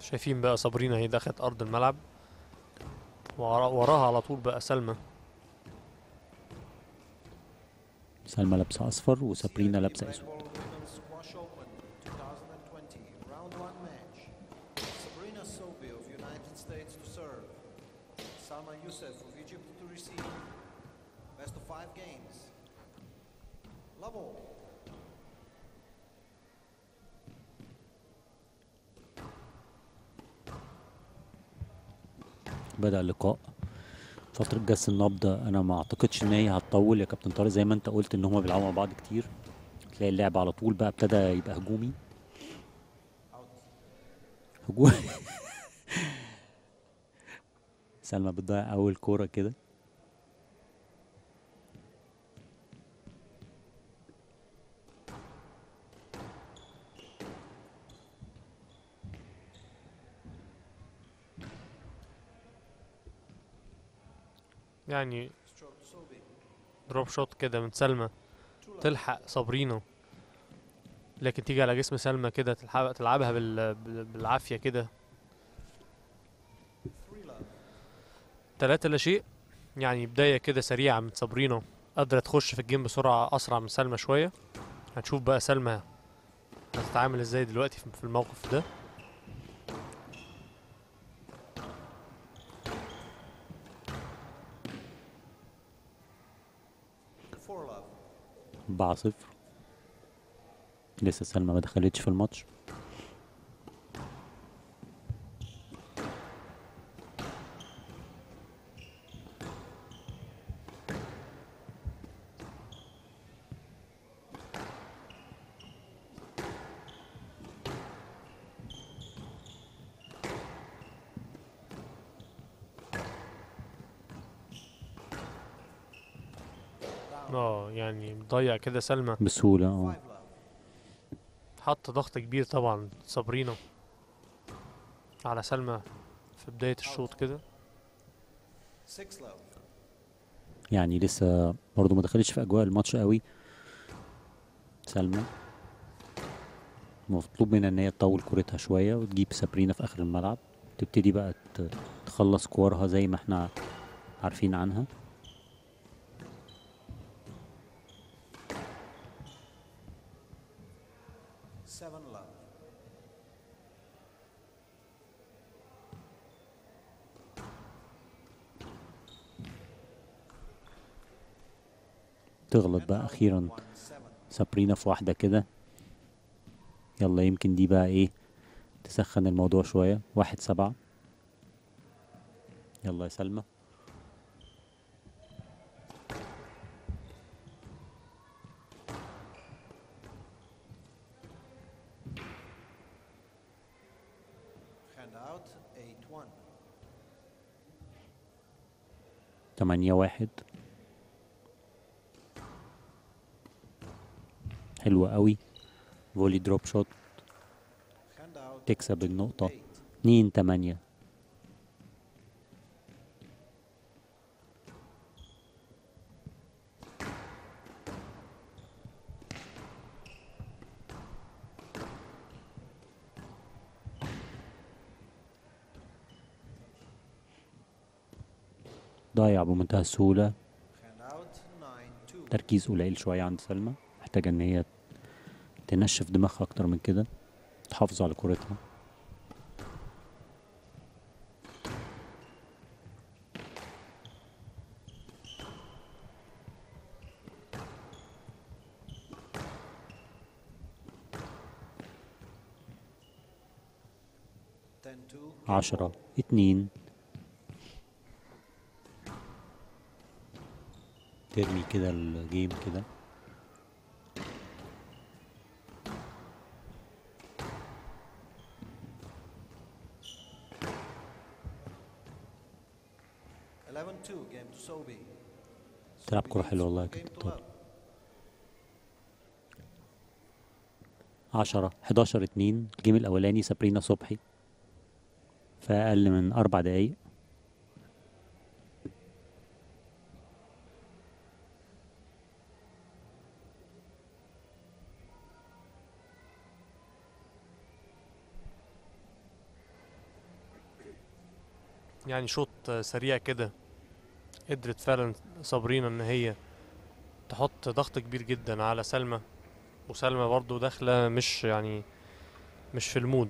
شايفين بقى صابرينا هي دخلت ارض الملعب ورا- وراها على طول بقى سلمى سلمى لابسه اصفر وسابرينا لابسه اسود Volleyball Women's Squash Open 2020, round one match. Sabrina Sobi of United States to serve. Salma Youssef of Egypt to receive. Best of five games. Love all. بدأ اللقاء فترة جس النبض انا ما اعتقدش ان هي هتطول يا كابتن طارق زي ما انت قلت ان هما بيلعبوا مع بعض كتير تلاقي اللعب على طول بقى ابتدى يبقى هجومي هجومي سلمى بتضيع اول كورة كده يعني Stroke to Sobi. دروب شوت كده من سلمى تلحق صابرينا لكن تيجي على جسم سلمى كده تلحق تلعبها بال... بال- بالعافية كده Free love. تلاتة لا شيء يعني بداية كده سريعة من صابرينا قادرة تخش في الجيم بسرعة أسرع من سلمى شوية هنشوف بقى سلمى هتتعامل ازاي دلوقتي في في الموقف ده Four love. 4 0 لسه سلمى ما دخلتش في الماتش اه يعني مضيع كده سلمى بسهولة اه Five love. حط ضغط كبير طبعا صابرينا على سلمى في بداية الشوط كده Six love. يعني لسه برضه ما دخلتش في اجواء الماتش قوي سلمى مطلوب منها ان هي تطول كورتها شويه وتجيب سابرينا في اخر الملعب تبتدي بقى ت- تخلص كورها زي ما احنا عارفين عنها Seven love. تغلط بقى اخيرا One seven. سابرينا في واحده كده يلا يمكن دي بقى ايه تسخن الموضوع شويه واحد سبعة يلا يا سلمى Hand out. Eight one. تمانية واحد حلوة قوي فولي دروب شوت Hand out. تكسب النقطة Eight. اتنين تمانية ضايع بمنتهى السهولة Hand out. Nine two. تركيز قليل شوية عند سلمى محتاجة ان هي تنشف دماغها اكتر من كده تحافظ على كورتها Ten two. عشرة اتنين ترمي كده الجيم كده Eleven two. Game to Sobi. تلعب Sobi كرة leads حلوة والله يا game كابتن to طارق. love. عشرة حداشر اتنين الجيم الأولاني سابرينا صبحي في أقل من أربع دقايق يعني شوط آه، سريع كده قدرت فعلا صابرينا ان هي تحط ضغط كبير جدا على سلمى وسلمى برضو داخلة مش يعني مش في المود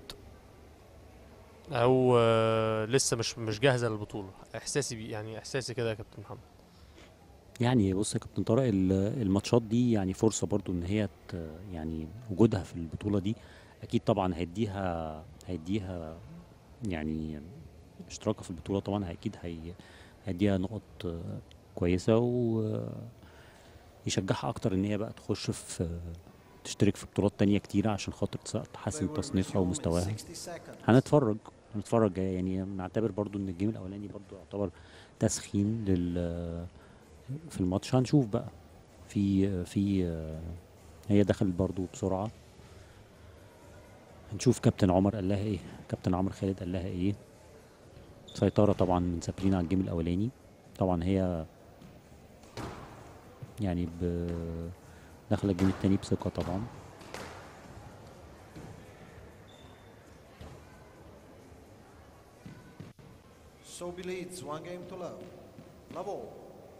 او آه، لسه مش مش جاهزة للبطولة احساسي بي يعني احساسي كده يا كابتن محمد يعني بص يا كابتن طارق ال- الماتشات دي يعني فرصه برضو ان هي ت- يعني وجودها في البطوله دي اكيد طبعا هيديها هيديها يعني اشتراكها في البطوله طبعا اكيد هي هيديها نقط آه، كويسه ويشجعها اكتر ان هي بقى تخش في تشترك في بطولات تانية كتيرة عشان خاطر تس- They تحسن will تصنيفها resume in ومستواها 60 seconds. هنتفرج هنتفرج يعني نعتبر برضو ان الجيم الاولاني برضو يعتبر تسخين لل في الماتش هنشوف بقى في في هي دخلت برضو بسرعة هنشوف كابتن عمر قال لها ايه كابتن عمرو خالد قال لها ايه سيطرة طبعا من سابرينا على الجيم الاولاني طبعا هي يعني ب داخله الجيم التاني بثقة طبعا Sobi leads one game to love. Love all.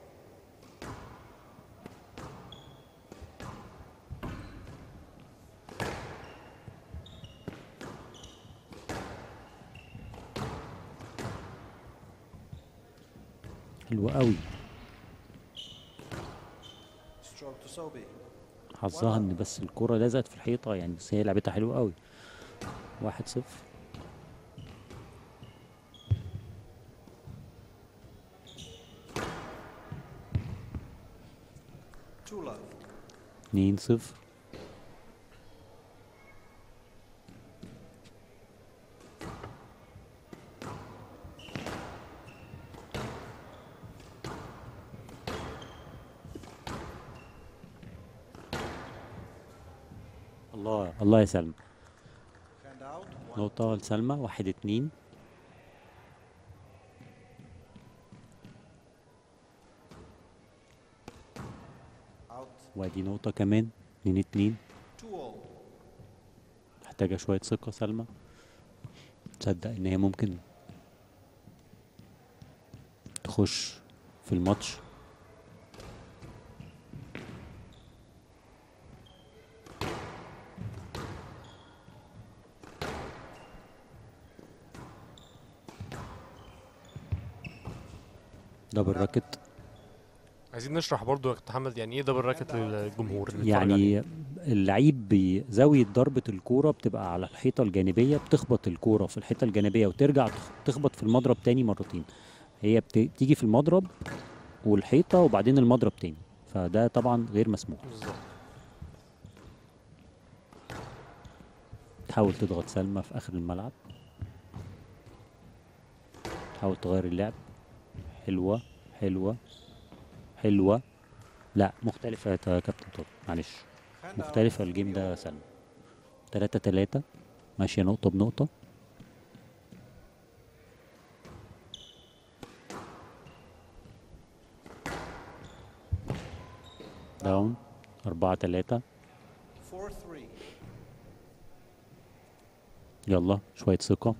حلو قوي Stroke to Sobi. حظها ان بس الكرة لزقت في الحيطة يعني بس هي لعبتها حلوة قوي واحد صفر Two love. اتنين صفر الله الله يا سلمى Hand out. One. نقطة لسلمى واحد اتنين Out. وادي نقطة كمان اتنين اتنين Two all. محتاجة شوية ثقة سلمى تصدق ان هي ممكن تخش في الماتش دبل راكت عايزين نشرح برضو يا كابتن محمد يعني ايه دبل راكت للجمهور اللي بيتفرج عليه. يعني اللعيب بزاوية ضربة الكورة بتبقى على الحيطة الجانبية بتخبط الكورة في الحيطة الجانبية وترجع تخ- تخبط في المضرب تاني مرتين هي بت- بتيجي في المضرب والحيطة وبعدين المضرب تاني فده طبعا غير مسموح بالظبط تحاول تضغط سلمى في آخر الملعب تحاول تغير اللعب حلوة حلوة حلوة لا مختلفة يا كابتن طارق معلش Hand out. مختلفة الجيم ده سلمى تلاتة تلاتة ماشية نقطة بنقطة داون أربعة تلاتة Four three. يلا شوية ثقة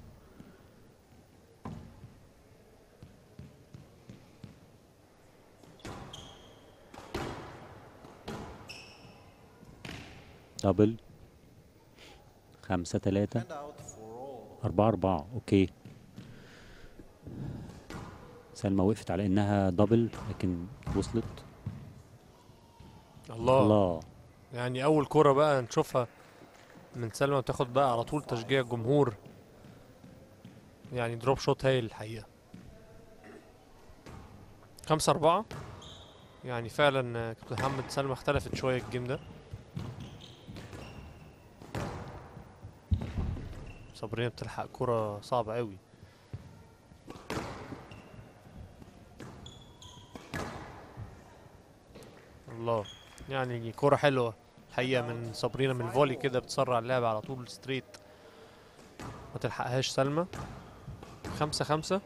دبل خمسة تلاتة Hand out for all. أربعة أربعة أوكي سلمى وقفت على إنها دبل لكن وصلت الله, الله. الله يعني اول كرة بقى نشوفها من سلمى بتاخد بقى على طول تشجيع الجمهور يعني دروب شوت هايل الحقيقة خمسة أربعة يعني فعلا آه، كابتن محمد سلمى اختلفت شوية الجيم ده صابرين بتلحق كرة صعبة قوي الله يعني كرة حلوة الحقيقة من صابرينا من الفولي كده بتسرع اللعب على طول ستريت ما تلحقهاش سلمى خمسة خمسة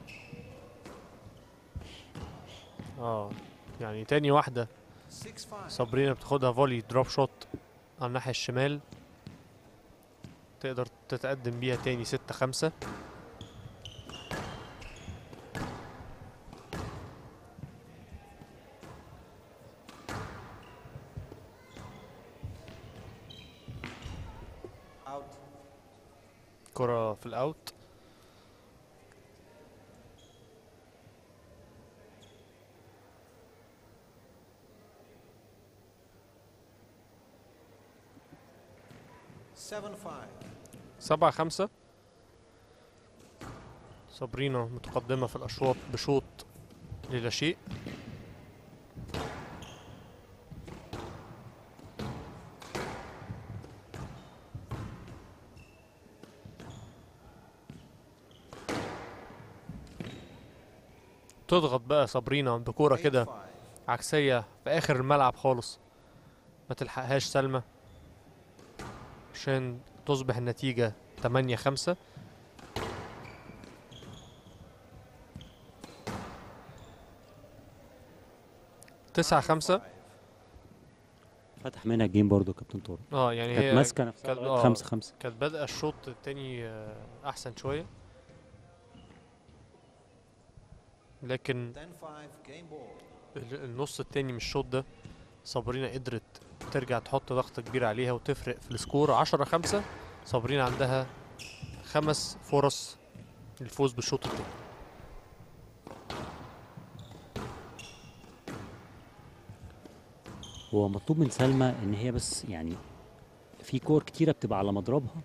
اه يعني تاني واحدة Six five. صابرينا بتاخدها فولي دروب شوت على الناحية الشمال تقدر تتقدم بيها تاني ستة خمسة كرة في الاوت Seven five. سبعة خمسة صابرينا متقدمة في الأشواط بشوط للا شيء تضغط بقى صابرينا بكورة Eight كده five. عكسية في آخر الملعب خالص ما تلحقهاش سلمى عشان تصبح النتيجة 8 5 9 5 فتح منها الجيم برضو كابتن طارق اه يعني كانت هي ماسكه نفسها كانت- لغاية آه. خمسة خمسة كانت بادئة الشوط التاني آه، أحسن شوية لكن 10 5 game ball. ال- النص التاني من الشوط ده صابرينا قدرت ترجع تحط ضغط كبير عليها وتفرق في السكور 10 5 صابرينا عندها خمس فرص للفوز بالشوط التاني هو مطلوب من سلمى ان هي بس يعني في كور كتيره بتبقى على مضربها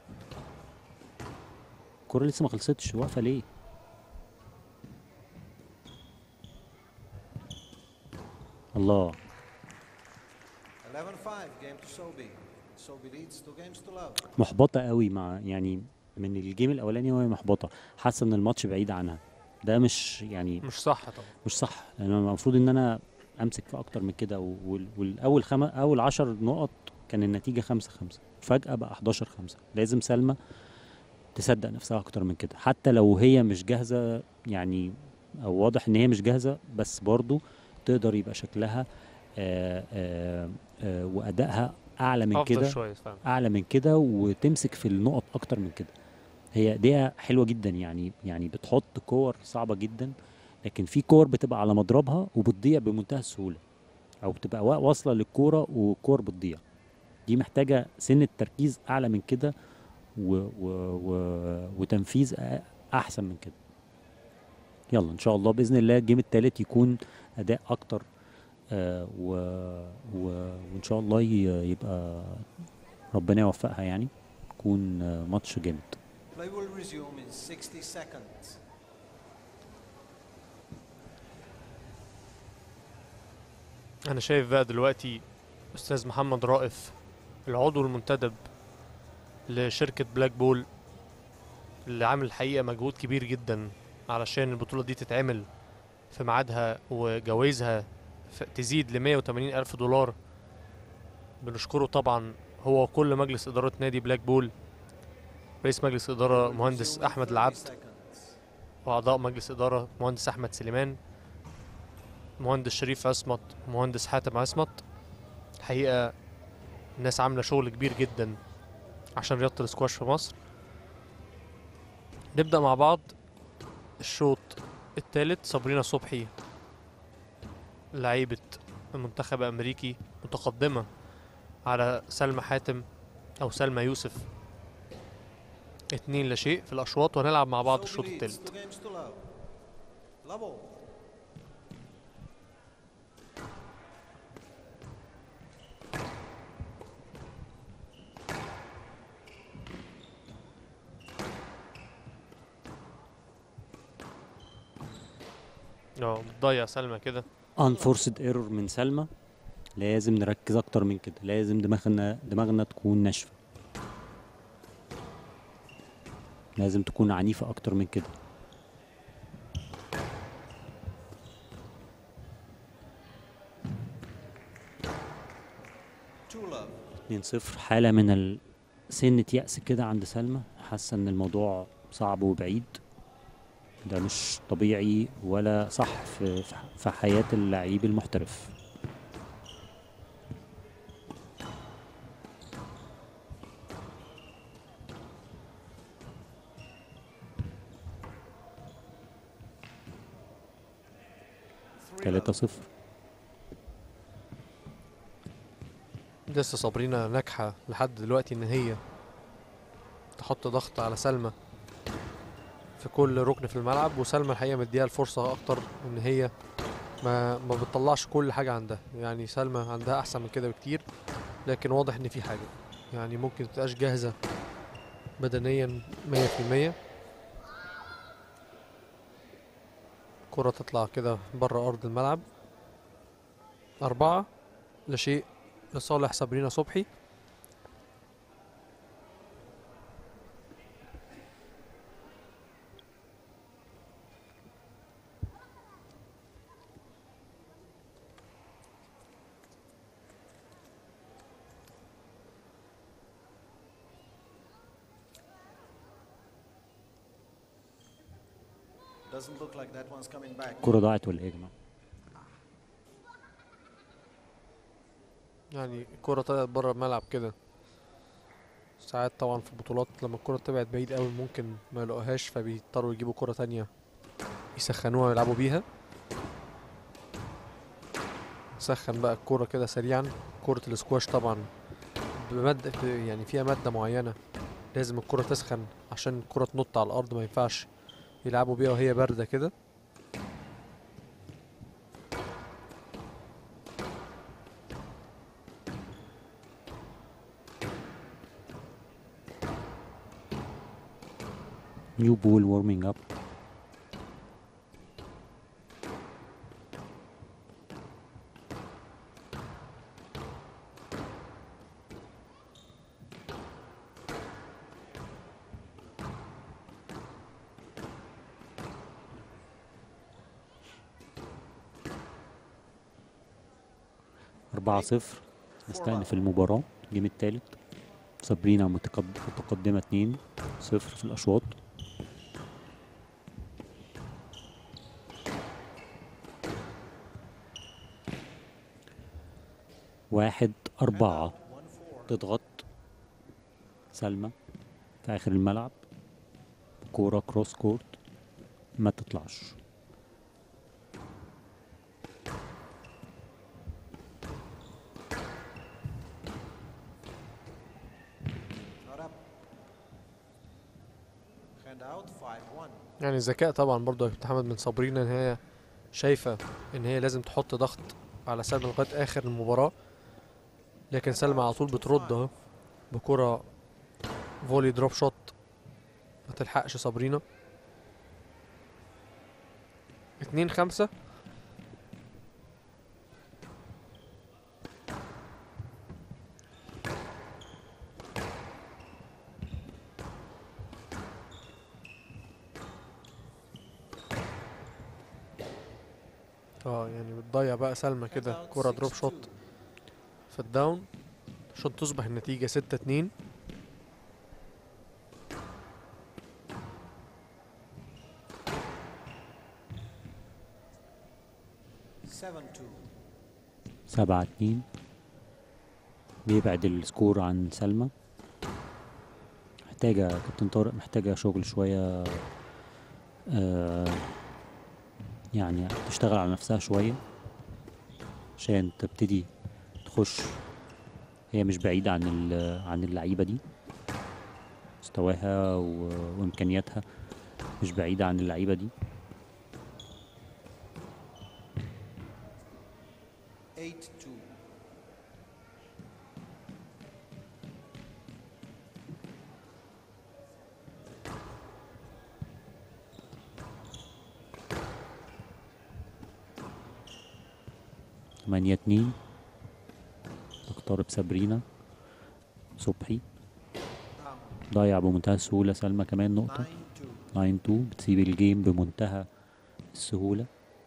الكوره لسه ما خلصتش واقفه ليه الله 11 5 game to Sobi. Sobi leads two games to love. محبطه قوي مع يعني من الجيم الاولاني وهي محبطه حاسه ان الماتش بعيد عنها ده مش يعني مش صح طبعا مش صح لان أنا المفروض ان انا امسك في اكتر من كده و- وال- والاول خم... اول 10 نقط كان النتيجه 5 5 فجاه بقى 11 5 لازم سلمى تصدق نفسها اكتر من كده حتى لو هي مش جاهزه يعني او واضح ان هي مش جاهزه بس برضو تقدر يبقى شكلها آآ آآ آآ وادائها اعلى من افضل كده شويه فاهم اعلى من كده وتمسك في النقط اكتر من كده هي دي حلوه جدا يعني يعني بتحط كور صعبه جدا لكن في كور بتبقى على مضربها وبتضيع بمنتهى السهوله او بتبقى وا- واصله للكوره والكور بتضيع دي محتاجه سن التركيز اعلى من كده و و و وتنفيذ أ- احسن من كده يلا ان شاء الله باذن الله الجيم الثالث يكون اداء اكتر آه و و وان شاء الله ي- يبقى ربنا يوفقها يعني يكون آه، ماتش جامد Play will resume in 60 seconds. انا شايف بقى دلوقتي استاذ محمد رائف العضو المنتدب لشركة بلاك بول اللي عامل الحقيقة مجهود كبير جدا علشان البطولة دي تتعمل في ميعادها وجوائزها ف- تزيد ل 180 ألف دولار بنشكره طبعا هو وكل مجلس إدارة نادي بلاك بول رئيس مجلس إدارة Will مهندس resume in أحمد 30 العبد seconds. وأعضاء مجلس إدارة مهندس أحمد سليمان مهندس شريف عصمت مهندس حاتم عصمت الحقيقة الناس عاملة شغل كبير جدا عشان رياضة الاسكواش في مصر نبدأ مع بعض الشوط الثالث صابرينا صبحي لعيبة المنتخب الأمريكي متقدمة على سلمى حاتم أو سلمى يوسف اتنين لا شيء في الأشواط وهنلعب مع بعض Sobi الشوط leads الثالث two games to love. Love all. اه بتضيع سلمى كده unforced ايرور من سلمى لازم نركز اكتر من كده لازم دماغنا دماغنا تكون ناشفه لازم تكون عنيفه اكتر من كده Two love. 2-0 حاله من ال- سنة يأس كده عند سلمى حاسه ان الموضوع صعب وبعيد ده مش طبيعي ولا صح في في- في حياه اللعيب المحترف Three 3 love. 0 لسه صابرينا ناجحة لحد دلوقتي إن هي تحط ضغط على سلمى في كل ركن في الملعب وسلمى الحقيقه مديها الفرصه اكتر ان هي ما ما بتطلعش كل حاجه عندها يعني سلمى عندها احسن من كده بكتير لكن واضح ان في حاجه يعني ممكن متبقاش جاهزه بدنيا 100% كرة تطلع كده بره أرض الملعب أربعة لا شيء لصالح سابرينا صبحي Doesn't look like that one's coming back. الكرة ضاعت ولا ايه يا جماعة؟ يعني الكرة طلعت بره الملعب كده ساعات طبعا في البطولات لما الكرة تبعد بعيد قوي ممكن ما يلاقوهاش فبيضطروا يجيبوا كرة تانية يسخنوها ويلعبوا بيها سخن بقى الكرة كده سريعا كرة الاسكواش طبعا بمادة ب- يعني فيها مادة معينة لازم الكرة تسخن عشان الكرة تنط على الأرض ما ينفعش يلعبوا بيها وهي باردة كده نيو بول وارمينج اب أربعة صفر نستأنف المباراة الجيم التالت سابرينا متقد- متقدمة اتنين صفر في الأشواط واحد أربعة تضغط سلمى في آخر الملعب كورة كروس كورت ما تطلعش Not up. Hand out 5-1. يعني الذكاء طبعا برضه يا كابتن محمد من صابرينا ان هي شايفه ان هي لازم تحط ضغط على سلمى لغايه اخر المباراه لكن سلمى على طول بترد اهو بكره فولي دروب شوت ما تلحقش صابرينا اتنين خمسة اه يعني بتضيع بقى سلمى كده كرة دروب شوت في الداون عشان تصبح النتيجة ستة اتنين Seven two. سبعة اتنين بيبعد السكور عن سلمى محتاجة كابتن طارق محتاجة شغل شوية آه يعني تشتغل على نفسها شوية عشان تبتدي تخش هي مش بعيدة عن ال- عن اللعيبة دي مستواها و- وإمكانياتها مش بعيدة عن اللعيبة دي Eight two. تمانية اتنين تقترب سابرينا صبحي Down. ضيع بمنتهى السهولة سلمى كمان نقطة Nine two. 9 2 بتسيب الجيم بمنتهى السهولة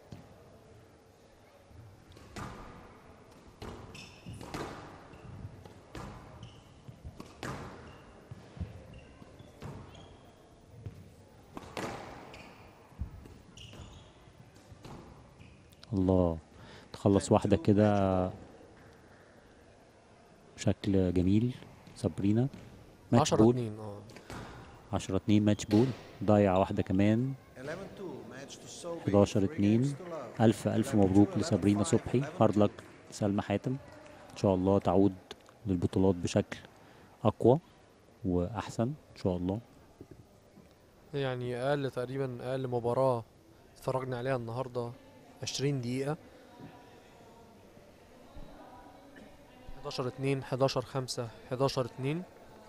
الله تخلص واحدة كده بشكل جميل سابرينا ماتش عشرة بول اتنين اه 10 2 ماتش بول ضيع واحدة كمان 11 two. Match to Sobe. 11 Three 2 games to love. ألف ألف 11 مبروك two, 11 لسابرينا five, صبحي 11 هارد لك سلمى حاتم إن شاء الله تعود للبطولات بشكل أقوى واحسن ان شاء الله يعني اقل تقريبا اقل مباراة اتفرجنا عليها النهاردة 20 دقيقة 11 2 11 5 11 2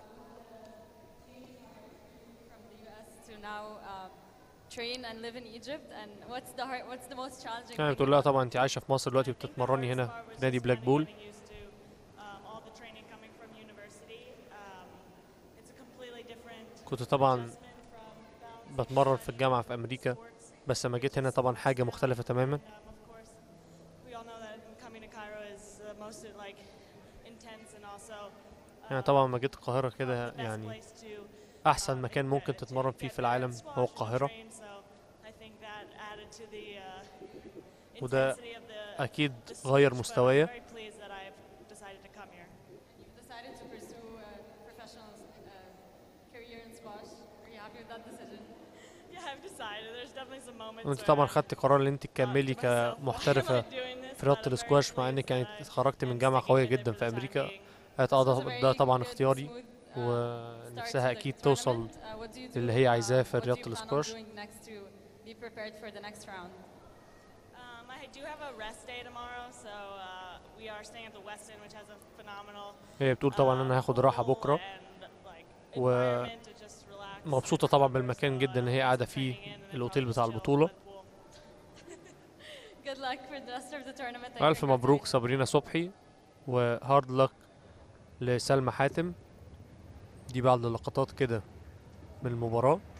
from the US to now um, train and live in Egypt and what's the hard, what's the most challenging يعني thing بتقول لها about طبعا انت عايشة في مصر دلوقتي وبتتمرني هنا في نادي بلاك بول كنت طبعا بتمرن في الجامعة في أمريكا بس لما جيت هنا طبعا حاجة مختلفة تماما يعني طبعا لما جيت القاهرة كده يعني أحسن مكان ممكن تتمرن فيه في العالم هو القاهرة وده أكيد غير مستوايا You've decided to pursue a professional uh, career in squash. Are you happy with that decision? وانت طبعا خدت قرار ان انت تكملي كمحترفة في رياضة السكواش مع انك يعني اتخرجت من جامعة قوية جدا في أمريكا قالت اه This was a ده, very ده طبعا good, اختياري smooth, uh, ونفسها start to the أكيد توصل tournament. Uh, what do you do, للي هي عايزاه uh, في what do you رياضة plan on السكواش. doing next to be prepared for the next round? Um, I do have a rest day tomorrow, so uh, we are staying at the Westin, which has a phenomenal. هي بتقول طبعا uh, انا هاخد راحة pool بكرة and, like, و- environment to just relax. مبسوطة طبعا So, بالمكان جدا ان هي قاعدة فيه training in and then الأوتيل probably بتاع just chill at البطولة the pool. Good luck for the rest of the tournament. and ألف مبروك congratulations. صابرينا صبحي وهارد لك لسلمى حاتم دي بعض اللقطات كده من المباراة